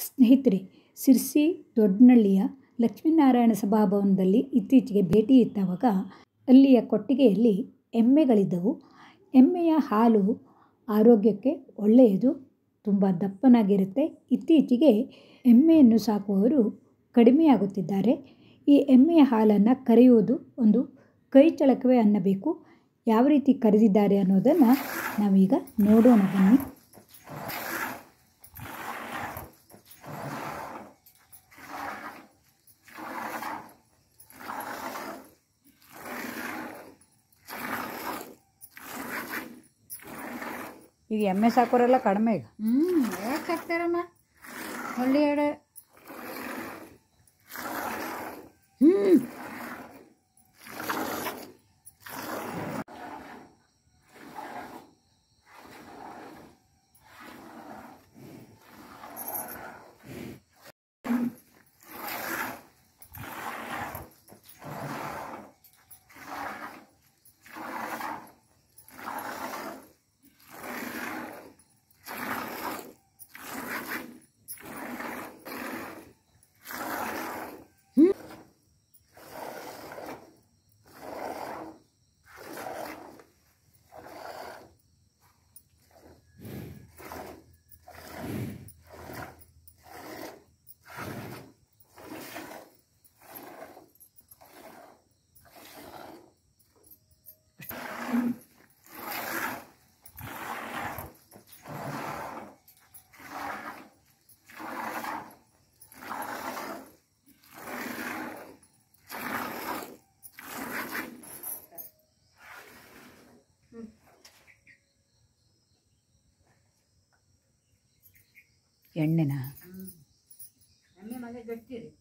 ಸ್ನೇಹಿತರೆ ಸಿರ್ಸಿ ದೊಡ್ಡನಳ್ಳಿಯ ಲಕ್ಷ್ಮೀನಾರಾಯಣ ಸಭಾಭವನದಲ್ಲಿ ಇತ್ತೀಚೆಗೆ ಭೇಟಿ ಇತ್ತವಾಗ ಅಲ್ಲಿಯ ಕೊಟ್ಟಿಗೆಯಲ್ಲಿ ಎಮ್ಮೆಗಳಿದ್ದವು ಎಮ್ಮೆಯ ಹಾಲು ಆರೋಗ್ಯಕ್ಕೆ ಒಳ್ಳೆಯದು ತುಂಬ ದಪ್ಪನಾಗಿರುತ್ತೆ ಇತ್ತೀಚೆಗೆ ಎಮ್ಮೆಯನ್ನು ಸಾಕುವವರು ಕಡಿಮೆಯಾಗುತ್ತಿದ್ದಾರೆ ಈ ಎಮ್ಮೆಯ ಹಾಲನ್ನು ಕರೆಯುವುದು ಒಂದು ಕೈ ಚಳಕವೇ ಅನ್ನಬೇಕು ಯಾವ ರೀತಿ ಕರೆದಿದ್ದಾರೆ ಅನ್ನೋದನ್ನು ನಾವೀಗ ನೋಡೋಣ ಬನ್ನಿ ಈಗ ಎಮ್ಮೆ ಸಾಕೋರೆಲ್ಲ ಕಡಿಮೆ ಈಗ ಹ್ಞೂ ಯಾಕೆ ಹಾಕ್ತಾರಮ್ಮ ಹಳ್ಳಿ ಎಡೆ ಹ್ಞೂ ಎಣ್ಣೆನ ಎಮ್ಮೆ ಮನೆ ಗಟ್ಟಿ ರೀ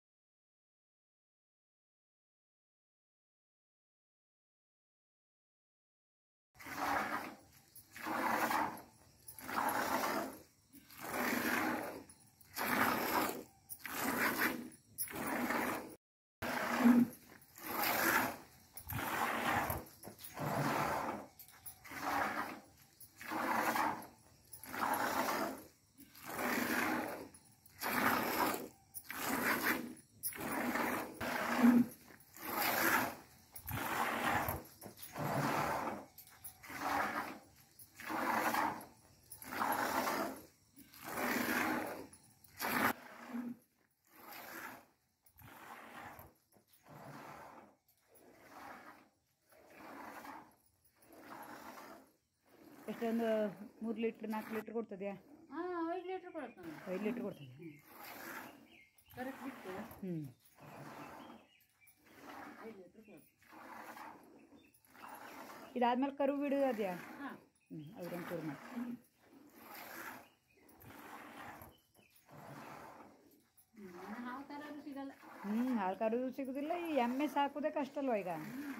ಎಷ್ಟೊಂದು ಮೂರು ಲೀಟ್ರ್ ನಾಲ್ಕು ಲೀಟ್ರ್ ಕೊಡ್ತದೆಯಾ ಹಾಂ ಐದು ಲೀಟ್ರ್ ಕೊಡುತ್ತೆ ನಾನು ಐದು ಲೀಟ್ರ್ ಕೊಡ್ತದೆ ಕರೆಕ್ಟ್ ಬಿಟ್ಟು ಹ್ಞೂ ಐದು ಲೀಟ್ರ್ ಕೊಡುತ್ತೆ ಇದಾದ್ಮೇಲೆ ಕರು ಬಿಡೋದು ಅದೆಯಾ ಹಾಂ ಹ್ಞೂ ಅದ್ರೊಂದು ಚೂರು ಮಾಡಿ ಹಾವು ತರೋದು ಸಿಗಲ್ಲ ಹ್ಞೂ ಹಾಲು ಕರೋದು ಸಿಗೋದಿಲ್ಲ ಈ ಎಮ್ಮೆ ಸಾಕೋದೇ ಕಷ್ಟ ಅಲ್ವಾ ಈಗ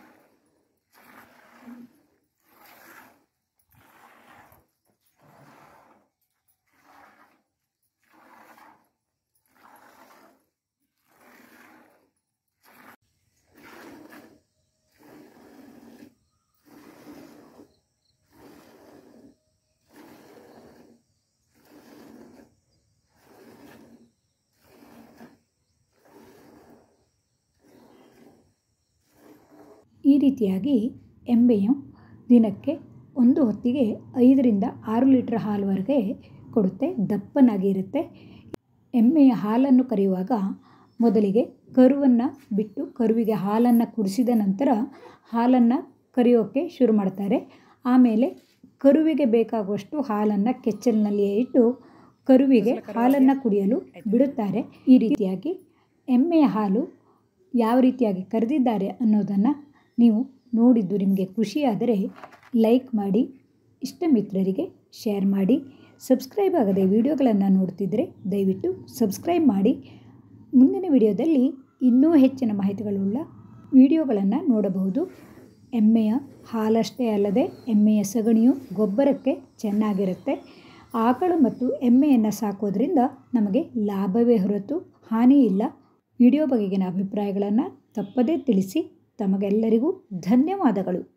ಈ ರೀತಿಯಾಗಿ ಎಮ್ಮೆಯು ದಿನಕ್ಕೆ ಒಂದು ಹೊತ್ತಿಗೆ ಐದರಿಂದ ಆರು ಲೀಟ್ರ್ ಹಾಲುವರೆಗೆ ಕೊಡುತ್ತೆ ದಪ್ಪನಾಗಿ ಇರುತ್ತೆ ಎಮ್ಮೆಯ ಹಾಲನ್ನು ಕರೆಯುವಾಗ ಮೊದಲಿಗೆ ಕರುವನ್ನು ಬಿಟ್ಟು ಕರುವಿಗೆ ಹಾಲನ್ನು ಕುಡಿಸಿದ ನಂತರ ಹಾಲನ್ನು ಕರೆಯೋಕ್ಕೆ ಶುರು ಮಾಡ್ತಾರೆ ಆಮೇಲೆ ಕರುವಿಗೆ ಬೇಕಾಗುವಷ್ಟು ಹಾಲನ್ನು ಕೆಚ್ಚಲಿನಲ್ಲಿಯೇ ಇಟ್ಟು ಕರುವಿಗೆ ಹಾಲನ್ನು ಕುಡಿಯಲು ಬಿಡುತ್ತಾರೆ ಈ ರೀತಿಯಾಗಿ ಎಮ್ಮೆಯ ಹಾಲು ಯಾವ ರೀತಿಯಾಗಿ ಕರೆದಿದ್ದಾರೆ ಅನ್ನೋದನ್ನು ನೀವು ನೋಡಿದ್ದು ನಿಮಗೆ ಖುಷಿಯಾದರೆ ಲೈಕ್ ಮಾಡಿ ಇಷ್ಟ ಮಿತ್ರರಿಗೆ ಶೇರ್ ಮಾಡಿ ಸಬ್ಸ್ಕ್ರೈಬ್ ಆಗದೆ ವಿಡಿಯೋಗಳನ್ನು ನೋಡ್ತಿದ್ದರೆ ದಯವಿಟ್ಟು ಸಬ್ಸ್ಕ್ರೈಬ್ ಮಾಡಿ ಮುಂದಿನ ವಿಡಿಯೋದಲ್ಲಿ ಇನ್ನೂ ಹೆಚ್ಚಿನ ಮಾಹಿತಿಗಳುಳ್ಳ ವಿಡಿಯೋಗಳನ್ನು ನೋಡಬಹುದು ಎಮ್ಮೆಯ ಹಾಲಷ್ಟೇ ಅಲ್ಲದೆ ಎಮ್ಮೆಯ ಸಗಣಿಯು ಗೊಬ್ಬರಕ್ಕೆ ಚೆನ್ನಾಗಿರುತ್ತೆ ಆಕಳು ಮತ್ತು ಎಮ್ಮೆಯನ್ನು ಸಾಕೋದ್ರಿಂದ ನಮಗೆ ಲಾಭವೇ ಹೊರತು ಹಾನಿ ಇಲ್ಲ ವಿಡಿಯೋ ಬಗೆಗಿನ ಅಭಿಪ್ರಾಯಗಳನ್ನು ತಪ್ಪದೇ ತಿಳಿಸಿ ತಮಗೆಲ್ಲರಿಗೂ ಧನ್ಯವಾದಗಳು